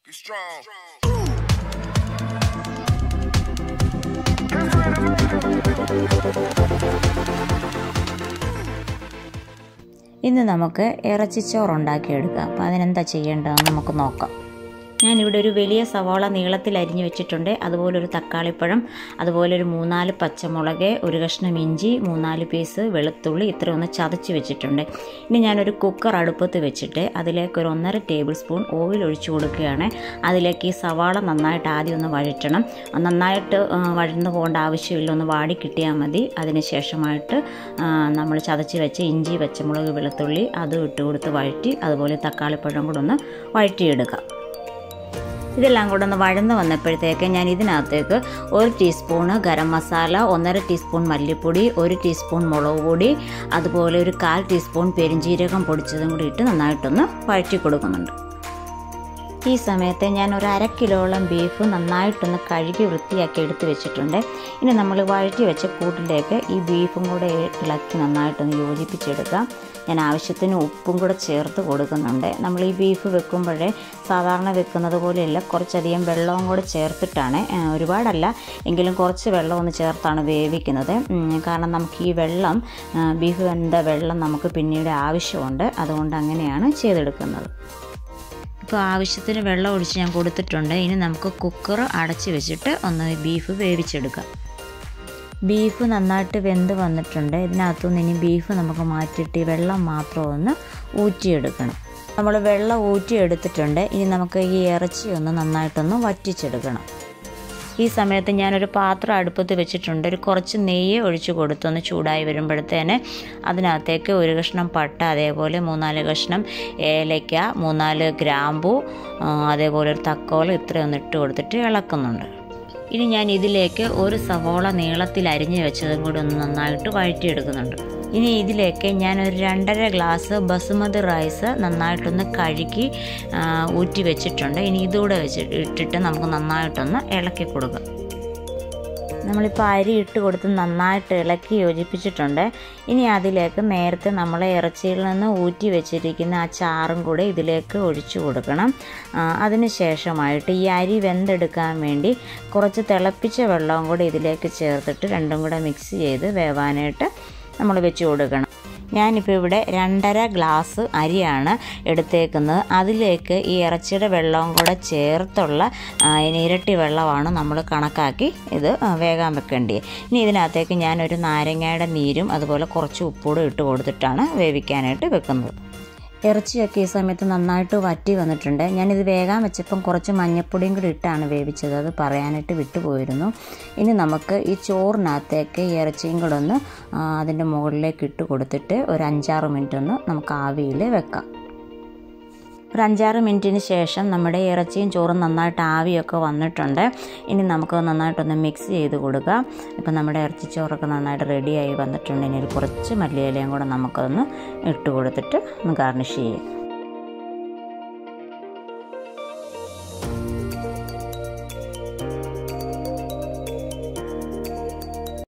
Get strong. ഇന്ന് നമുക്ക് ഇറച്ചിച്ചോറ് ഉണ്ടാക്കിയെടുക്കാം അപ്പോൾ അതിനെന്താ ചെയ്യേണ്ടതെന്ന് നമുക്ക് നോക്കാം ഞാനിവിടെ ഒരു വലിയ സവാള നീളത്തിൽ അരിഞ്ഞു വെച്ചിട്ടുണ്ട് അതുപോലെ ഒരു തക്കാളിപ്പഴം അതുപോലെ ഒരു മൂന്നാല് പച്ചമുളക് ഒരു കഷ്ണം ഇഞ്ചി മൂന്നാല് പീസ് വെളുത്തുള്ളി ഇത്ര ഒന്ന് ചതച്ച് വെച്ചിട്ടുണ്ട് ഇനി ഞാനൊരു കുക്കർ അടുപ്പത്ത് വെച്ചിട്ട് അതിലേക്ക് ഒരു ഒന്നര ടേബിൾ സ്പൂൺ ഓയിൽ ഒഴിച്ചു കൊടുക്കുകയാണ് അതിലേക്ക് ഈ സവാള നന്നായിട്ട് ആദ്യം ഒന്ന് വഴറ്റണം നന്നായിട്ട് ആ, വഴന്നു പോകേണ്ട ആവശ്യമില്ല ഒന്ന് വാടി കിട്ടിയാൽ മതി അതിന് ശേഷമായിട്ട് നമ്മൾ ചതച്ച് വെച്ച ഇഞ്ചി പച്ചമുളക് വെളുത്തുള്ളി അതും ഇട്ട് കൊടുത്ത് വഴറ്റി അതുപോലെ തക്കാളിപ്പഴം കൂടെ ഒന്ന് വഴറ്റിയെടുക്കാം ഇതെല്ലാം കൂടെ ഒന്ന് വഴന്ന് വന്നപ്പോഴത്തേക്ക് ഞാൻ ഇതിനകത്തേക്ക് ഒരു ടീസ്പൂണ് ഗരം മസാല ഒന്നര ടീസ്പൂൺ മല്ലിപ്പൊടി ഒരു ടീസ്പൂൺ മുളക് പൊടി അതുപോലെ ഒരു കാൽ ടീസ്പൂൺ പെരിഞ്ജീരകം പൊടിച്ചതും കൂടി ഇട്ട് നന്നായിട്ടൊന്ന് വഴറ്റി കൊടുക്കുന്നുണ്ട് ഈ സമയത്ത് ഞാൻ ഒരു അര കിലോളം ബീഫ് നന്നായിട്ടൊന്ന് കഴുകി വൃത്തിയാക്കി എടുത്ത് വെച്ചിട്ടുണ്ട് ഇനി നമ്മൾ വഴറ്റി വെച്ച കൂട്ടിലേക്ക് ഈ ബീഫും കൂടെ ഇളക്കി നന്നായിട്ടൊന്ന് യോജിപ്പിച്ചെടുക്കാം ഞാൻ ആവശ്യത്തിന് ഉപ്പും കൂടെ ചേർത്ത് കൊടുക്കുന്നുണ്ട് നമ്മൾ ഈ ബീഫ് വെക്കുമ്പോഴേ സാധാരണ വെക്കുന്നത് പോലെയല്ല കുറച്ചധികം വെള്ളവും കൂടെ ചേർത്തിട്ടാണ് ആ, ഒരുപാടല്ല എങ്കിലും കുറച്ച് വെള്ളം ഒന്ന് ചേർത്താണ് വേവിക്കുന്നത് ഉം, കാരണം നമുക്ക് ഈ വെള്ളം ആ, ബീഫ് വെന്ത വെള്ളം നമുക്ക് പിന്നീട് ആവശ്യമുണ്ട് അതുകൊണ്ട് അങ്ങനെയാണ് ചെയ്തെടുക്കുന്നത് ഇപ്പോൾ ആവശ്യത്തിന് വെള്ളം ഒഴിച്ച് ഞാൻ കൊടുത്തിട്ടുണ്ട് ഇനി നമുക്ക് കുക്കർ അടച്ച് വെച്ചിട്ട് ഒന്ന് ബീഫ് വേവിച്ചെടുക്കാം ബീഫ് നന്നായിട്ട് വെന്ത് വന്നിട്ടുണ്ട് ഇതിനകത്തുനിന്ന് ഇനി ബീഫ് നമുക്ക് മാറ്റിയിട്ട് ഈ വെള്ളം മാത്രം ഒന്ന് ഊറ്റിയെടുക്കണം നമ്മൾ വെള്ളം ഊറ്റിയെടുത്തിട്ടുണ്ട് ഇനി നമുക്ക് ഈ ഇറച്ചി ഒന്ന് നന്നായിട്ടൊന്ന് വറ്റിച്ചെടുക്കണം ഈ സമയത്ത് ഞാനൊരു പാത്രം അടുപ്പത്ത് വെച്ചിട്ടുണ്ട് ഒരു കുറച്ച് നെയ്യ് ഒഴിച്ച് കൊടുത്തൊന്ന് ചൂടായി വരുമ്പോഴത്തേന് അതിനകത്തേക്ക് ഒരു കഷ്ണം പട്ട അതേപോലെ മൂന്നാല് കഷ്ണം ഏലയ്ക്ക മൂന്നാല് ഗ്രാമ്പു ആ, അതേപോലെ ഒരു തക്കോലം ഇത്രയൊന്ന് ഇട്ട് കൊടുത്തിട്ട് ഇളക്കുന്നുണ്ട് ഇനി ഞാൻ ഇതിലേക്ക് ഒരു സവോള നീളത്തിൽ അരിഞ്ഞ് വെച്ചതും കൂടി ഒന്ന് നന്നായിട്ട് വഴറ്റിയെടുക്കുന്നുണ്ട് ഇനി ഇതിലേക്ക് ഞാൻ ഒരു രണ്ടര ഗ്ലാസ് ബസുമതി റൈസ് നന്നായിട്ടൊന്ന് കഴുകി ആ, ഊറ്റി വെച്ചിട്ടുണ്ട് ഇനി ഇതുകൂടെ വെച്ച് ഇട്ടിട്ട് നമുക്ക് നന്നായിട്ടൊന്ന് ഇളക്കി കൊടുക്കാം നമ്മളിപ്പോൾ അരി ഇട്ട് കൊടുത്ത് നന്നായിട്ട് ഇളക്കി യോജിപ്പിച്ചിട്ടുണ്ട് ഇനി അതിലേക്ക് നേരത്തെ നമ്മൾ ഇറച്ചിയിൽ നിന്ന് ഊറ്റി വെച്ചിരിക്കുന്ന ആ ചാറും കൂടെ ഇതിലേക്ക് ഒഴിച്ചു കൊടുക്കണം ആ, അതിന് ശേഷമായിട്ട് ഈ അരി വെന്തെടുക്കാൻ വേണ്ടി കുറച്ച് തിളപ്പിച്ച വെള്ളവും കൂടെ ഇതിലേക്ക് ചേർത്തിട്ട് രണ്ടും കൂടെ മിക്സ് ചെയ്ത് വേവാനായിട്ട് നമ്മൾ വെച്ച് കൊടുക്കണം ഞാനിപ്പോൾ ഇവിടെ രണ്ടര ഗ്ലാസ് അരിയാണ് എടുത്തേക്കുന്നത് അതിലേക്ക് ഈ ഇറച്ചിയുടെ വെള്ളവും കൂടെ ചേർത്തുള്ള ആ, ഇനി ഇരട്ടി വെള്ളമാണ് നമ്മൾ കണക്കാക്കി ഇത് ആ, വേകാൻ വെക്കേണ്ടത് ഇനി ഇതിനകത്തേക്ക് ഞാനൊരു നാരങ്ങയുടെ നീരും അതുപോലെ കുറച്ച് ഉപ്പൂടും ഇട്ട് കൊടുത്തിട്ടാണ് വേവിക്കാനായിട്ട് വെക്കുന്നത് ഇറച്ചിയൊക്കെ ഈ സമയത്ത് നന്നായിട്ട് വറ്റി വന്നിട്ടുണ്ട് ഞാനിത് വേകാൻ വെച്ചപ്പം കുറച്ച് മഞ്ഞപ്പൊടിയും കൂടി ഇട്ടാണ് വേവിച്ചത് അത് പറയാനായിട്ട് വിട്ടുപോയിരുന്നു ഇനി നമുക്ക് ഈ ചോറിനകത്തേക്ക് ഈ ഇറച്ചിയും കൂടെ ഒന്ന് ആ, അതിൻ്റെ മുകളിലേക്ക് ഇട്ട് കൊടുത്തിട്ട് ഒരു അഞ്ചാറ് മിനിറ്റ് ഒന്ന് നമുക്ക് ആവിയിൽ വെക്കാം ഒരു അഞ്ചാറ് മിനിറ്റിന് ശേഷം നമ്മുടെ ഇറച്ചിയും ചോറും നന്നായിട്ട് ആവിയൊക്കെ വന്നിട്ടുണ്ട് ഇനി നമുക്ക് നന്നായിട്ടൊന്ന് മിക്സ് ചെയ്ത് കൊടുക്കാം ഇപ്പം നമ്മുടെ ഇറച്ചിച്ചോറൊക്കെ നന്നായിട്ട് റെഡിയായി വന്നിട്ടുണ്ട് ഇനി ഒരു കുറച്ച് മല്ലിയിലയും കൂടെ നമുക്കൊന്ന് ഇട്ട് കൊടുത്തിട്ട് ഒന്ന് ഗാർണിഷ് ചെയ്യാം